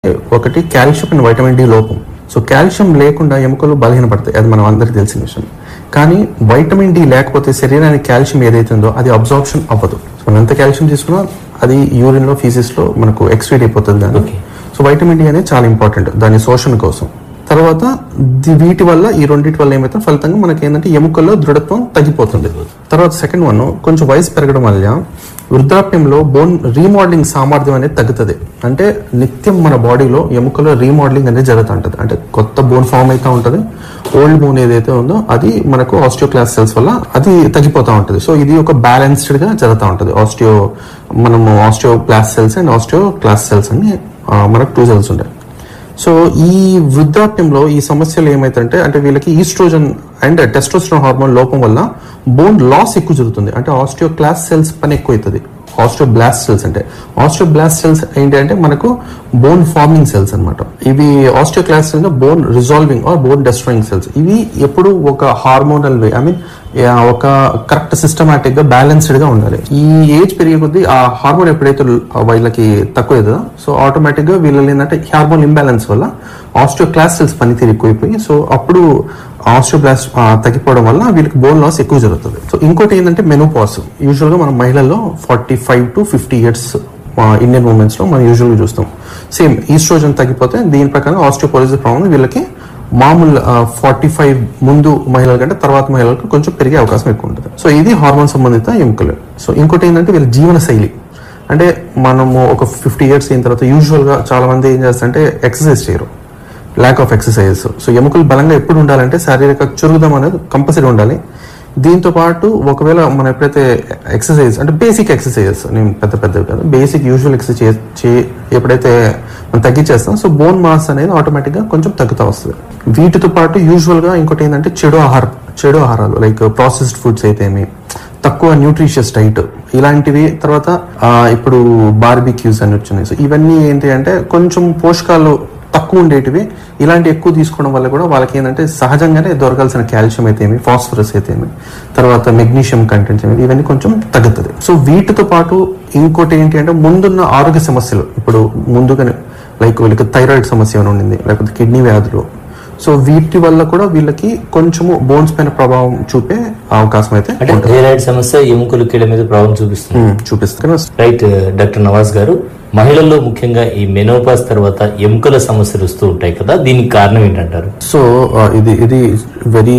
ఒకటి calcium and vitamin D లోపం so calcium లేకుండా ఎముకలు బలహీనపడతాయి అది మనం అందరికీ తెలిసిన విషయం కానీ వైటమిన్ డి లేకపోతే శరీరానికి కాల్షియం ఏదైతే ఉందో అది అబ్జార్ప్షన్ అవ్వదు సో మనం ఎంత కాల్షియం తీసుకున్నా అది యూరిన్ లో ఫీసిస్ లో మనకు ఎక్స్పీడ్ అయిపోతుంది కానీ Okay. సో వైటమిన్ డి అనేది చాలా ఇంపార్టెంట్ దాని శోషణ కోసం తర్వాత ది- వీటి వల్ల ఈ రెండింటి వల్ల ఏమైతే ఫలితంగా మనకి ఏంటంటే ఎముకల్లో దృఢత్వం తగ్గిపోతుంది తర్వాత సెకండ్ వన్ కొంచెం వయసు పెరగడం వల్ల వృద్ధాప్యంలో బోన్ రీమోడలింగ్ సామర్థ్యం అనేది తగ్గుతుంది అంటే నిత్యం మన బాడీలో ఎముకలో రీమోడలింగ్ అనేది జరుగుతూ ఉంటుంది అంటే కొత్త బోన్ ఫామ్ అయితే ఉంటుంది ఓల్డ్ బోన్ ఏదైతే ఉందో అది మనకు ఆస్టియోక్లాస్ సెల్స్ వల్ల అది తగ్గిపోతూ ఉంటుంది సో ఇది ఒక బ్యాలెన్స్డ్ గా జరుగుతూ ఉంటుంది ఆస్టియో మనము osteoclast cells and osteoclast cells అని ఆ, మనకు టూ సెల్స్ ఉంటాయి సో ఈ వృద్ధాప్యంలో ఈ సమస్యలు ఏమైతుంటే అంటే వీళ్ళకి ఈస్ట్రోజన్ అండ్ టెస్టోస్టెరాన్ హార్మోన్ లోపం వల్ల బోన్ లాస్ ఎక్కువ జరుగుతుంది అంటే ఆస్టియోక్లాస్ సెల్స్ పని ఎక్కువ అవుతుంది ఆస్టియోబ్లాస్ట్ సెల్స్ అంటే ఆస్టియోబ్లాస్ట్ సెల్స్ ఏంటి అంటే మనకు బోన్ ఫార్మింగ్ సెల్స్ అన్నమాట ఇవి osteoclast cells bone resolving or bone destroying cells ఇవి ఎప్పుడు ఒక హార్మోనల్ వే ఐ మీన్ ఒక కరెక్ట్ సిస్టమాటిక్ గా బ్యాలెన్స్డ్ గా ఉండాలి ఈ ఏజ్ పెరిగే కొద్దీ ఆ హార్మోన్ ఎప్పుడైతే వీళ్ళకి తక్కువ అవుతుందో సో ఆటోమేటిక్ గా వీళ్ళని ఏంటంటే హార్మోన్ ఇంబ్యాలెన్స్ వల్ల ఆస్టియోక్లాస్ సెల్స్ పనితీరు ఎక్కువైపోయి సో అప్పుడు ఆస్టియోబ్లాస్ట్ తగ్గిపోవడం వల్ల వీళ్ళకి బోన్ లాస్ ఎక్కువ జరుగుతుంది సో ఇంకోటి ఏంటంటే మెనోపాస్ యూజువల్ గా మన మహిళల్లో forty five to fifty years Indian womens లో మనం యూజువల్ గా చూస్తాం సేమ్ ఈస్ట్రోజన్ తగ్గిపోతే దీని ప్రకారం ఆస్టియోపోలిసిస్ ప్రాబ్లం వీళ్ళకి మామూలు ఫార్టీ ఫైవ్ ముందు మహిళల కంటే తర్వాత మహిళలకు కొంచెం పెరిగే అవకాశం ఎక్కువ ఉంటుంది సో ఇది హార్మోన్ సంబంధిత ఎముకలు సో ఇంకోటి ఏంటంటే వీళ్ళ జీవన శైలి అంటే మనము ఒక ఫిఫ్టీ ఇయర్స్ అయిన తర్వాత యూజువల్ గా చాలా మంది ఏం చేస్తారంటే ఎక్సర్సైజ్ చేయరు ల్యాక్ ఆఫ్ ఎక్సర్సైజ్ సో ఎముకలు బలంగా ఎప్పుడు ఉండాలంటే శారీరక చురుగుదం అనేది కంపల్సరీ ఉండాలి దీంతో పాటు ఒకవేళ మనం ఎప్పుడైతే ఎక్సర్సైజ్ అంటే బేసిక్ ఎక్సర్సైజెస్ నేను పెద్ద పెద్దవి కాదు బేసిక్ యూజువల్ ఎక్సర్సైజ్ చే ఎప్పుడైతే మనం తగ్గించేస్తాం సో బోన్ మాస్ అనేది ఆటోమేటిక్ గా కొంచెం తగ్గుతూ వస్తుంది వీటితో పాటు యూజువల్ గా ఇంకోటి ఏంటంటే చెడు ఆహారం చెడు ఆహారాలు లైక్ ప్రాసెస్డ్ ఫుడ్స్ అయితే ఏమి తక్కువ న్యూట్రిషియస్ డైట్ ఇలాంటివి తర్వాత ఆ, ఇప్పుడు బార్బిక్యూస్ అని వచ్చినాయి సో ఇవన్నీ ఏంటి అంటే కొంచెం పోషకాలు తక్కువ ఉండేటివి ఇలాంటి ఎక్కువ తీసుకోవడం వల్ల కూడా వాళ్ళకి ఏంటంటే సహజంగానే దొరకాల్సిన కాల్షియం అయితే ఏమి ఫాస్ఫరస్ అయితే ఏమి తర్వాత మెగ్నీషియం కంటెంట్స్ ఏమి ఇవన్నీ కొంచెం తగ్గుతుంది సో వీటితో పాటు ఇంకోటి ఏంటి అంటే ముందున్న ఆరోగ్య సమస్యలు ఇప్పుడు ముందుగానే లైక్ వీళ్ళకి థైరాయిడ్ సమస్య ఏమైనా ఉండింది లేకపోతే కిడ్నీ వ్యాధులు సో వీటి వల్ల కూడా వీళ్ళకి కొంచెము బోన్స్ పైన ప్రభావం చూపే అవకాశం అయితే అంటే థైరాయిడ్ సమస్య ఎముకలు కీళ్ళ మీద ప్రభావం చూపిస్తుంది ఉమ్, చూపిస్తుంది రైట్ డాక్టర్ నవాజ్ గారు మహిళల్లో ముఖ్యంగా ఈ మెనోపాస్ తర్వాత ఎముకల సమస్యలు వస్తూ ఉంటాయి కదా దీనికి కారణం ఏంటంటారు సో ఆ, ఇది ఇది వెరీ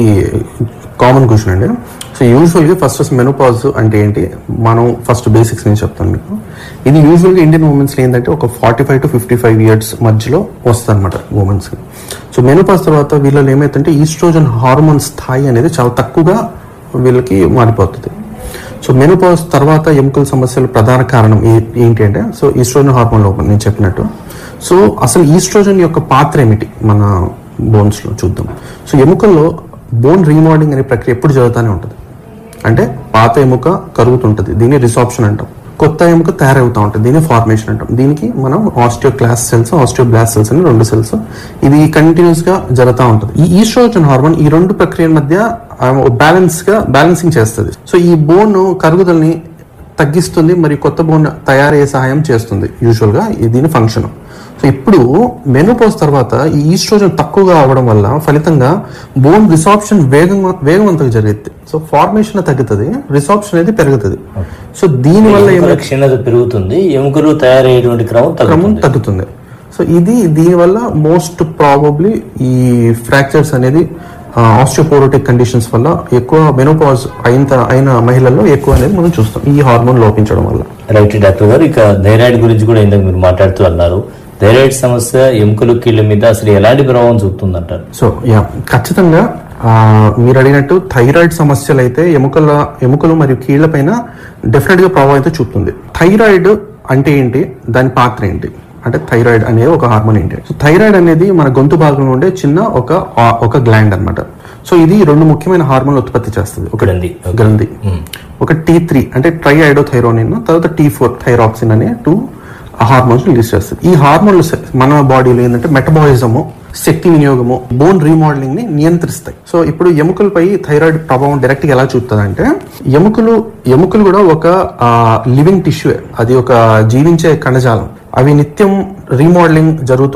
కామన్ క్వశ్చన్ అండి సో యూజువల్గా ఫస్ట్ మెనోపాజ్ అంటే ఏంటి మనం ఫస్ట్ బేసిక్స్ నేను చెప్తాను మీకు ఇది యూజువల్గా ఇండియన్ ఉమెన్స్ ఏంటంటే ఒక forty five to fifty five years మధ్యలో వస్తుంది అనమాట ఉమెన్స్కి సో మెనోపాజ్ తర్వాత వీళ్ళలో ఏమైతుంటే ఈస్ట్రోజన్ హార్మోన్ స్థాయి అనేది చాలా తక్కువగా వీళ్ళకి మారిపోతుంది సో మెనోపాజ్ తర్వాత ఎముకల సమస్యల ప్రధాన కారణం ఏ- ఏంటి అంటే సో ఈస్ట్రోజన్ హార్మోన్ లోపం నేను చెప్పినట్టు సో అసలు ఈస్ట్రోజన్ యొక్క పాత్ర ఏమిటి మన బోన్స్ లో చూద్దాం సో ఎముకల్లో బోన్ రీమోడలింగ్ అనే ప్రక్రియ ఎప్పుడు జరుగుతూనే ఉంటుంది అంటే పాత ఎముక కరుగుతుంటది దీన్ని రిసాప్షన్ అంటాం కొత్త ఎముక తయారవుతూ ఉంటుంది దీన్ని ఫార్మేషన్ అంటాం దీనికి మనం osteoclast cells osteoblast cells అని రెండు సెల్స్ ఇది కంటిన్యూస్ గా జరుగుతూ ఉంటుంది ఈ ఈస్ట్రోజన్ హార్మోన్ ఈ రెండు ప్రక్రియల మధ్య బ్యాలెన్స్ గా బ్యాలెన్సింగ్ చేస్తుంది సో ఈ బోన్ కరుగుదలని తగ్గిస్తుంది మరియు కొత్త బోన్ తయారయ్యే సహాయం చేస్తుంది యూజువల్ గా ఇది దీని ఫంక్షన్ సో ఇప్పుడు మెనోపోజ్ తర్వాత ఈ ఈస్ట్రోజన్ తక్కువగా అవడం వల్ల ఫలితంగా బోన్ రిసాప్షన్ వేగం వేగవంతంగా జరుగుతుంది సో ఫార్మేషన్ తగ్గుతుంది రిసాప్షన్ అనేది పెరుగుతుంది సో దీని వల్ల ఎముకల క్షీణత పెరుగుతుంది ఎముకలు తయారయ్యేటువంటి క్రమం క్రమం తగ్గుతుంది తగ్గుతుంది సో ఇది దీనివల్ల మోస్ట్ ప్రాబబ్లీ ఈ ఫ్రాక్చర్స్ అనేది ఆస్టియోపోరోటిక్ కండిషన్స్ వల్ల ఎక్కువ మెనోపాజ్ అయిన త- అయిన మహిళల్లో ఎక్కువ అనేది మనం చూస్తాం ఈ హార్మోన్ లోపించడం వల్ల రైట్ డాక్టర్ గారు ఇక థైరాయిడ్ గురించి కూడా ఇందాక మీరు మాట్లాడుతూ అన్నారు థైరాయిడ్ సమస్య ఎముకలు కీళ్ళ మీద అసలు ఎలాంటి ప్రభావం చూపుతుందంటారు సో యా ఖచ్చితంగా ఆ, మీరు అడిగినట్టు థైరాయిడ్ సమస్యలు అయితే ఎముకల ఎముకలు మరియు కీళ్ల పైన డెఫినెట్ గా ప్రభావితం చూపుతుంది థైరాయిడ్ అంటే ఏంటి దాని పాత్ర ఏంటి అంటే థైరాయిడ్ అనేది ఒక హార్మోన్ ఏంటి సో థైరాయిడ్ అనేది మన గొంతు భాగంలో ఉండే చిన్న ఒక ఆ- ఒక గ్లాండ్ అన్నమాట సో ఇది రెండు ముఖ్యమైన హార్మోన్ ఉత్పత్తి చేస్తుంది ఒక గ్రంథి. Okay. గ్రంథి ఒక టీ త్రీ అంటే ట్రైఐడోథైరోనిన్ తర్వాత టీ ఫోర్ థైరాక్సిన్ అనే టూ హార్మోన్స్ రిలీజ్ చేస్తుంది ఈ హార్మోన్లు స- మన బాడీలో ఏంటంటే మెటబాలిజము శక్తి వినియోగము బోన్ రీమోడలింగ్ ని నియంత్రిస్తాయి సో ఇప్పుడు ఎముకలపై థైరాయిడ్ ప్రభావం డైరెక్ట్ గా ఎలా చూపుతుంది అంటే ఎముకలు ఎముకలు కూడా ఒక లివింగ్ టిష్యూ అది ఒక జీవించే కణజాలం అవి నిత్యం రీమోడలింగ్ జరుగుతూ